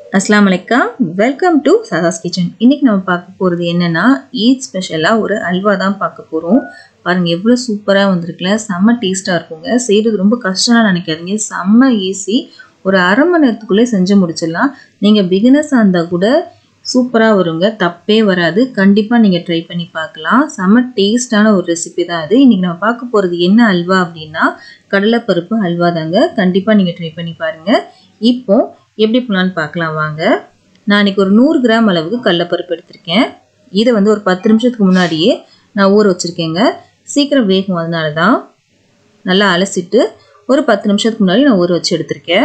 அஸ்லாம் வலைக்கம் welcome to சதாஸ் kitchen இன்னைக்கு நம்ம பார்க்க போகிறது என்னன்னா ஈத் ஸ்பெஷலாக ஒரு அல்வா தான் பார்க்க போகிறோம் பாருங்கள் எவ்வளோ சூப்பராக வந்திருக்குல்ல செம்ம டேஸ்ட்டாக இருக்குங்க செய்கிறது ரொம்ப கஷ்டம்னு நினைக்காதீங்க செம்ம ஈஸி ஒரு அரை மணி நேரத்துக்குள்ளே செஞ்சு முடிச்சிடலாம் நீங்கள் பிகினர்ஸாக இருந்தால் கூட சூப்பராக வருங்க தப்பே வராது கண்டிப்பாக நீங்கள் ட்ரை பண்ணி பார்க்கலாம் செம்ம டேஸ்டான ஒரு ரெசிபி தான் அது இன்றைக்கி நம்ம பார்க்க போகிறது என்ன அல்வா அப்படின்னா கடலைப்பருப்பு அல்வா தாங்க கண்டிப்பாக நீங்கள் ட்ரை பண்ணி பாருங்கள் இப்போ எப்படி பண்ணலான்னு பார்க்கலாம் வாங்க நான் இன்றைக்கி ஒரு நூறு கிராம் அளவுக்கு கடலைப்பருப்பு எடுத்திருக்கேன் இதை வந்து ஒரு பத்து நிமிஷத்துக்கு முன்னாடியே நான் ஊற வச்சுருக்கேங்க சீக்கிரம் வேகும் அதனால தான் நல்லா அலசிட்டு ஒரு பத்து நிமிஷத்துக்கு முன்னாடி நான் ஊற வச்சு எடுத்திருக்கேன்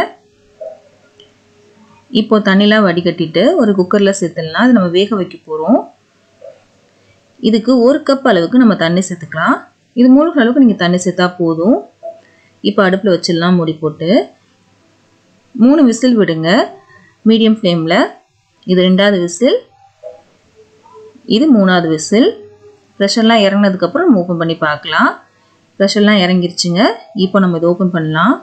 இப்போ தண்ணிலாம் வடிகட்டிட்டு ஒரு குக்கரில் சேர்த்துடலாம் அது நம்ம வேக வைக்க போகிறோம் இதுக்கு ஒரு கப் அளவுக்கு நம்ம தண்ணி சேர்த்துக்கலாம் இது மூழ்கிற அளவுக்கு நீங்கள் தண்ணி சேர்த்தா போதும் இப்போ அடுப்பில் வச்சிடலாம் மூடி போட்டு மூணு விசில் விடுங்க மீடியம் ஃப்ளேமில் இது ரெண்டாவது விசில் இது மூணாவது விசில் ப்ரெஷர்லாம் இறங்கினதுக்கப்புறம் நம்ம ஓப்பன் பண்ணி பார்க்கலாம் ப்ரெஷர்லாம் இறங்கிருச்சுங்க இப்போ நம்ம இதை ஓப்பன் பண்ணலாம்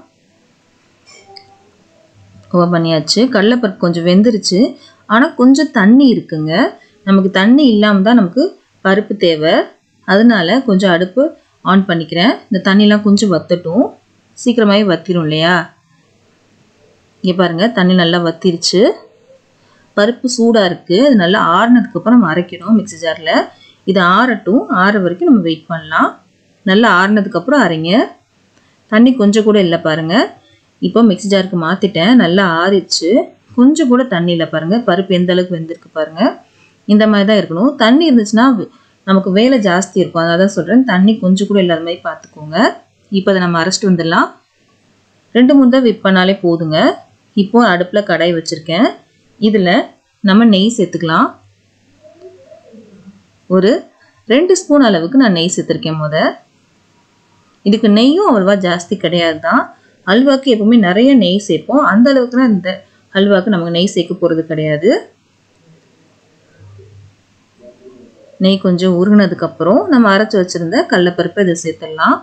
ஓப்பன் பண்ணியாச்சு கடலைப்பருப்பு கொஞ்சம் வெந்துருச்சு ஆனால் கொஞ்சம் தண்ணி இருக்குங்க நமக்கு தண்ணி இல்லாமல் தான் நமக்கு பருப்பு தேவை அதனால கொஞ்சம் அடுப்பு ஆன் பண்ணிக்கிறேன் இந்த தண்ணிலாம் கொஞ்சம் வத்தட்டும் சீக்கிரமாகவே வத்திரும் இல்லையா இங்கே பாருங்கள் தண்ணி நல்லா வத்திருச்சு பருப்பு சூடாக இருக்குது அது நல்லா ஆறுனதுக்கப்புறம் நம்ம அரைக்கணும் மிக்ஸி ஜாரில் இது ஆறட்டும் ஆற வரைக்கும் நம்ம வெயிட் பண்ணலாம் நல்லா ஆறுனதுக்கப்புறம் அரைங்க தண்ணி கொஞ்சம் கூட இல்லை பாருங்கள் இப்போ மிக்ஸி ஜாருக்கு மாற்றிட்டேன் நல்லா ஆறிடுச்சு கொஞ்சம் கூட தண்ணி இல்லை பாருங்கள் பருப்பு எந்த அளவுக்கு வெந்திருக்கு பாருங்கள் இந்த மாதிரி தான் இருக்கணும் தண்ணி இருந்துச்சுன்னா நமக்கு வேலை ஜாஸ்தி இருக்கும் அதனால தான் சொல்கிறேன் தண்ணி கொஞ்சம் கூட இல்லாத மாதிரி பார்த்துக்கோங்க இப்போ அதை நம்ம அரைச்சிட்டு வந்துடலாம் ரெண்டு மூணு தான் விப் பண்ணாலே போதுங்க இப்போ அடுப்பில் கடாய் வச்சுருக்கேன் இதில் நம்ம நெய் சேர்த்துக்கலாம் ஒரு ரெண்டு ஸ்பூன் அளவுக்கு நான் நெய் சேர்த்துருக்கேன் முத இதுக்கு நெய்யும் அவ்வளோவா ஜாஸ்தி கிடையாது தான் அல்வாக்கு எப்பவுமே நிறைய நெய் சேர்ப்போம் அந்த அளவுக்குலாம் இந்த அல்வாக்கு நமக்கு நெய் சேர்க்க போகிறது கிடையாது நெய் கொஞ்சம் உருகினதுக்கப்புறம் நம்ம அரைச்சி வச்சுருந்த கடலப்பருப்பை இதை சேர்த்துடலாம்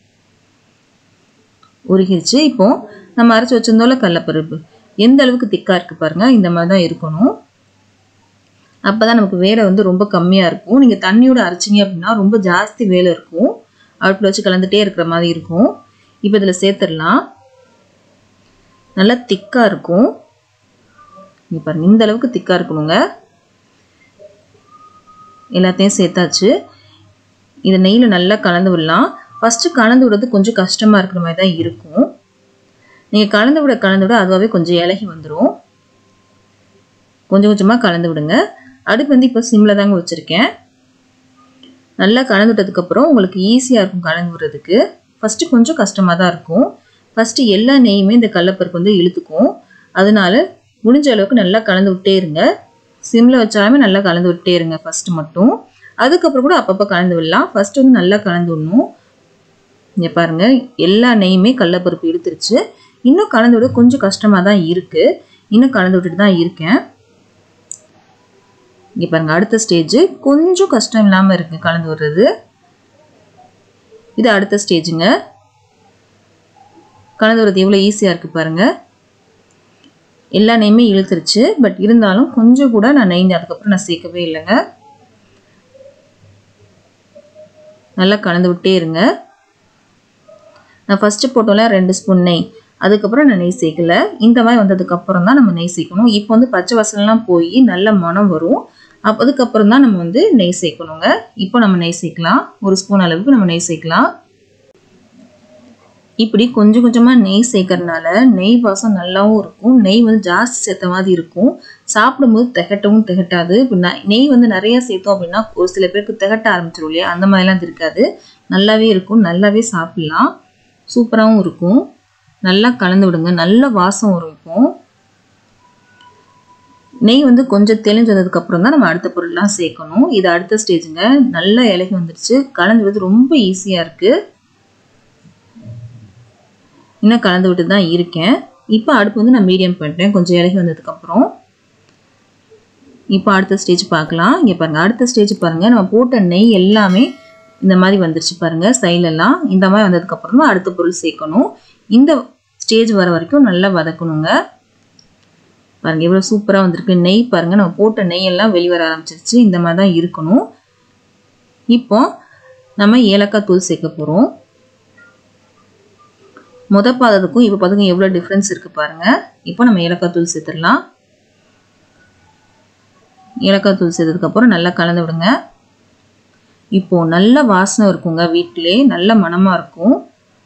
உருகிருச்சு இப்போ நம்ம அரைச்சி வச்சிருந்தோம்ல கடலப்பருப்பு எந்த அளவுக்கு திக்காக இருக்குது பாருங்கள் இந்த மாதிரி தான் இருக்கணும் அப்போ தான் நமக்கு வேலை வந்து ரொம்ப கம்மியாக இருக்கும் நீங்கள் தண்ணியோட அரைச்சிங்க அப்படின்னா ரொம்ப ஜாஸ்தி வேலை இருக்கும் அடுப்பில் வச்சு கலந்துகிட்டே இருக்கிற மாதிரி இருக்கும் இப்போ இதில் சேர்த்துடலாம் நல்லா திக்காக இருக்கும் இங்கே பாருங்கள் இந்த அளவுக்கு திக்காக இருக்கணுங்க எல்லாத்தையும் சேர்த்தாச்சு இதை நெய்யில் நல்லா கலந்து விடலாம் ஃபஸ்ட்டு கலந்து விடுறது கொஞ்சம் கஷ்டமாக இருக்கிற மாதிரி தான் இருக்கும் நீங்கள் கலந்து விட கலந்து விட அதுவாகவே கொஞ்சம் இலகி வந்துடும் கொஞ்சம் கொஞ்சமாக கலந்து விடுங்க அடுப்பு வந்து இப்போ சிம்மில் தாங்க வச்சுருக்கேன் நல்லா கலந்து விட்டதுக்கப்புறம் உங்களுக்கு ஈஸியாக இருக்கும் கலந்து விடுறதுக்கு ஃபஸ்ட்டு கொஞ்சம் கஷ்டமாக தான் இருக்கும் ஃபஸ்ட்டு எல்லா நெய்யுமே இந்த கடலப்பருப்பு வந்து இழுத்துக்கும் அதனால முடிஞ்ச அளவுக்கு நல்லா கலந்து விட்டே இருங்க சிம்மில் வச்சாலுமே நல்லா கலந்து விட்டே இருங்க ஃபஸ்ட்டு மட்டும் அதுக்கப்புறம் கூட அப்பப்போ கலந்து விடலாம் ஃபஸ்ட்டு வந்து நல்லா கலந்து விடணும் இங்கே பாருங்கள் எல்லா நெய்யுமே கடலப்பருப்பு இழுத்துருச்சு இன்னும் கலந்து விட கொஞ்சம் கஷ்டமாக தான் இருக்குது இன்னும் கலந்து விட்டுட்டு தான் இருக்கேன் இங்கே பாருங்கள் அடுத்த ஸ்டேஜ் கொஞ்சம் கஷ்டம் இல்லாமல் இருக்குது கலந்து விடுறது இது அடுத்த ஸ்டேஜுங்க கலந்து விடுறது எவ்வளோ ஈஸியாக இருக்குது பாருங்கள் எல்லா நெய்யுமே இழுத்துருச்சு பட் இருந்தாலும் கொஞ்சம் கூட நான் நெய் அதுக்கப்புறம் நான் சேர்க்கவே இல்லைங்க நல்லா கலந்து விட்டே இருங்க நான் ஃபஸ்ட்டு போட்டோம்ல ரெண்டு ஸ்பூன் நெய் அதுக்கப்புறம் நான் நெய் சேர்க்கல இந்த மாதிரி வந்ததுக்கப்புறம் தான் நம்ம நெய் சேர்க்கணும் இப்போ வந்து பச்சை வசலாம் போய் நல்ல மனம் வரும் அப்போ அதுக்கப்புறம் தான் நம்ம வந்து நெய் சேர்க்கணுங்க இப்போ நம்ம நெய் சேர்க்கலாம் ஒரு ஸ்பூன் அளவுக்கு நம்ம நெய் சேர்க்கலாம் இப்படி கொஞ்சம் கொஞ்சமாக நெய் சேர்க்கறதுனால நெய் வாசம் நல்லாவும் இருக்கும் நெய் வந்து ஜாஸ்தி சேர்த்த மாதிரி இருக்கும் சாப்பிடும்போது திகட்டவும் திகட்டாது இப்போ நெய் வந்து நிறைய சேர்த்தோம் அப்படின்னா ஒரு சில பேருக்கு திகட்ட ஆரம்பிச்சிடும் இல்லையா அந்த மாதிரிலாம் இருக்காது நல்லாவே இருக்கும் நல்லாவே சாப்பிட்லாம் சூப்பராகவும் இருக்கும் நல்லா கலந்து விடுங்க நல்ல வாசம் வரும் இப்போ நெய் வந்து கொஞ்சம் தெளிஞ்சு வந்ததுக்கப்புறம் தான் நம்ம அடுத்த பொருள்லாம் சேர்க்கணும் இது அடுத்த ஸ்டேஜுங்க நல்லா இலகி வந்துடுச்சு கலந்து விடுறது ரொம்ப ஈஸியாக இருக்குது இன்னும் கலந்து விட்டு தான் இருக்கேன் இப்போ அடுப்பு வந்து நான் மீடியம் பண்ணிட்டேன் கொஞ்சம் இலகி வந்ததுக்கப்புறம் இப்போ அடுத்த ஸ்டேஜ் பார்க்கலாம் இங்கே பாருங்கள் அடுத்த ஸ்டேஜ் பாருங்கள் நம்ம போட்ட நெய் எல்லாமே இந்த மாதிரி வந்துருச்சு பாருங்கள் சைலெல்லாம் இந்த மாதிரி வந்ததுக்கப்புறம் தான் அடுத்த பொருள் சேர்க்கணும் இந்த ஸ்டேஜ் வர வரைக்கும் நல்லா வதக்கணுங்க பாருங்கள் எவ்வளோ சூப்பராக வந்திருக்கு நெய் பாருங்கள் நம்ம போட்ட நெய் எல்லாம் வெளிவர ஆரம்பிச்சிருச்சு இந்த மாதிரி தான் இருக்கணும் இப்போ நம்ம ஏலக்காய் தூள் சேர்க்க போகிறோம் முத பாதத்துக்கும் இப்போ பார்த்துங்க எவ்வளோ டிஃப்ரென்ஸ் இருக்குது பாருங்கள் இப்போ நம்ம ஏலக்காய் தூள் சேர்த்துடலாம் ஏலக்காய் தூள் சேர்த்ததுக்கப்புறம் நல்லா கலந்து விடுங்க இப்போது நல்ல வாசனை இருக்குங்க வீட்டிலே நல்ல மணமாக இருக்கும்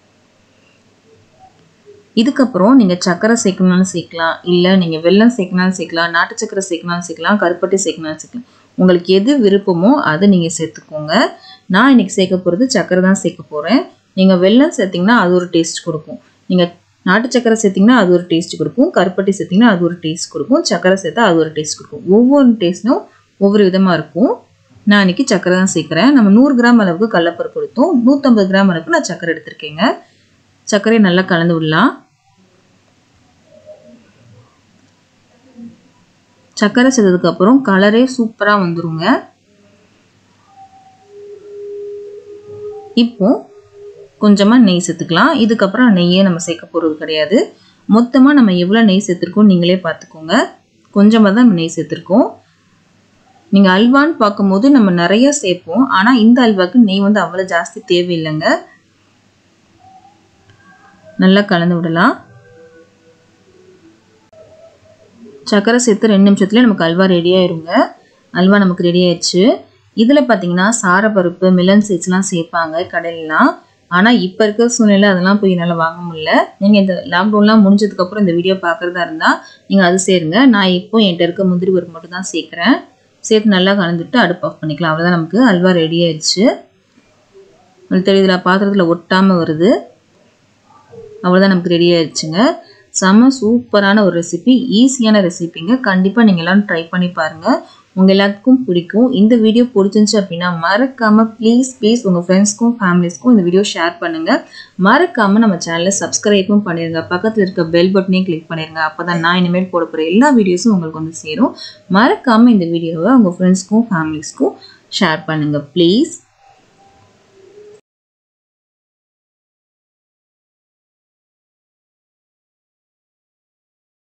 இதுக்கப்புறம் நீங்கள் சர்க்கரை சேர்க்கணும்னாலும் சேர்க்கலாம் இல்லை நீங்கள் வெல்லம் சேர்க்கணும்னாலும் சேர்க்கலாம் நாட்டு சர்க்கரை சேர்க்கணும்னாலும் சேர்க்கலாம் கருப்பட்டி சேர்க்கணும்னாலும் சேர்க்கலாம் உங்களுக்கு எது விருப்பமோ அதை நீங்கள் சேர்த்துக்கோங்க நான் இன்றைக்கி சேர்க்க போகிறது சர்க்கரை தான் சேர்க்க போகிறேன் நீங்கள் வெல்லம் சேர்த்திங்கன்னா அது ஒரு டேஸ்ட் கொடுக்கும் நீங்கள் நாட்டு சர்க்கரை சேர்த்திங்கன்னா அது ஒரு டேஸ்ட் கொடுக்கும் கருப்பட்டி சேர்த்திங்கன்னா அது ஒரு டேஸ்ட் கொடுக்கும் சர்க்கரை சேர்த்தா அது ஒரு டேஸ்ட் கொடுக்கும் ஒவ்வொரு டேஸ்ட்டும் ஒவ்வொரு விதமாக இருக்கும் நான் இன்றைக்கி சர்க்கரை தான் சேர்க்குறேன் நம்ம நூறு கிராம் அளவுக்கு கடலப்பருப்பு எடுத்தோம் நூற்றம்பது கிராம் அளவுக்கு நான் சர்க்கரை எடுத்திருக்கேங்க சர்க்கரையை நல்லா கலந்து விடலாம் சர்க்கரை சேர்த்ததுக்கப்புறம் கலரே சூப்பராக வந்துருங்க இப்போ கொஞ்சமாக நெய் சேர்த்துக்கலாம் இதுக்கப்புறம் நெய்யே நம்ம சேர்க்க போகிறது கிடையாது மொத்தமாக நம்ம எவ்வளோ நெய் சேர்த்துருக்கோம் நீங்களே பார்த்துக்கோங்க கொஞ்சமாக தான் நம்ம நெய் சேர்த்துருக்கோம் நீங்கள் அல்வான்னு பார்க்கும்போது நம்ம நிறைய சேர்ப்போம் ஆனால் இந்த அல்வாக்கு நெய் வந்து அவ்வளோ ஜாஸ்தி தேவையில்லைங்க நல்லா கலந்து விடலாம் சர்க்கரை சேர்த்து ரெண்டு நிமிஷத்துலேயே நமக்கு அல்வா ரெடி ஆயிருங்க அல்வா நமக்கு ரெடி ஆயிடுச்சு இதில் பார்த்தீங்கன்னா சாரப்பருப்பு மிலன் சீட்ஸ்லாம் சேர்ப்பாங்க கடையிலலாம் ஆனால் இப்போ இருக்கிற சூழ்நிலை அதெல்லாம் போய் என்னால் வாங்க முடியல நீங்கள் இந்த லாக்டவுன்லாம் முடிஞ்சதுக்கப்புறம் இந்த வீடியோ பார்க்குறதா இருந்தால் நீங்கள் அது சேருங்க நான் இப்போ என்கிட்ட இருக்க முந்திரி பருப்பு மட்டும் தான் சேர்க்குறேன் சேர்த்து நல்லா கலந்துட்டு அடுப்பு ஆஃப் பண்ணிக்கலாம் அவ்வளோதான் நமக்கு அல்வா ரெடி ஆயிடுச்சு உங்களுக்கு தெரியுதுல பாத்திரத்தில் ஒட்டாமல் வருது அவ்வளோதான் நமக்கு ரெடி ஆயிடுச்சுங்க செம்ம சூப்பரான ஒரு ரெசிபி ஈஸியான ரெசிபிங்க கண்டிப்பாக நீங்கள் எல்லாம் ட்ரை பண்ணி பாருங்கள் உங்கள் எல்லாத்துக்கும் பிடிக்கும் இந்த வீடியோ பிடிச்சிருந்துச்சு அப்படின்னா மறக்காமல் ப்ளீஸ் ப்ளீஸ் உங்கள் ஃப்ரெண்ட்ஸ்க்கும் ஃபேமிலிஸ்க்கும் இந்த வீடியோ ஷேர் பண்ணுங்கள் மறக்காமல் நம்ம சேனலை சப்ஸ்கிரைப்பும் பண்ணிடுங்க பக்கத்தில் இருக்க பெல் பட்டனையும் கிளிக் பண்ணிடுங்க அப்போ தான் நான் இனிமேல் போட போகிற எல்லா வீடியோஸும் உங்களுக்கு வந்து சேரும் மறக்காமல் இந்த வீடியோவை உங்கள் ஃப்ரெண்ட்ஸ்க்கும் ஃபேமிலிஸ்க்கும் ஷேர் பண்ணுங்கள் ப்ளீஸ்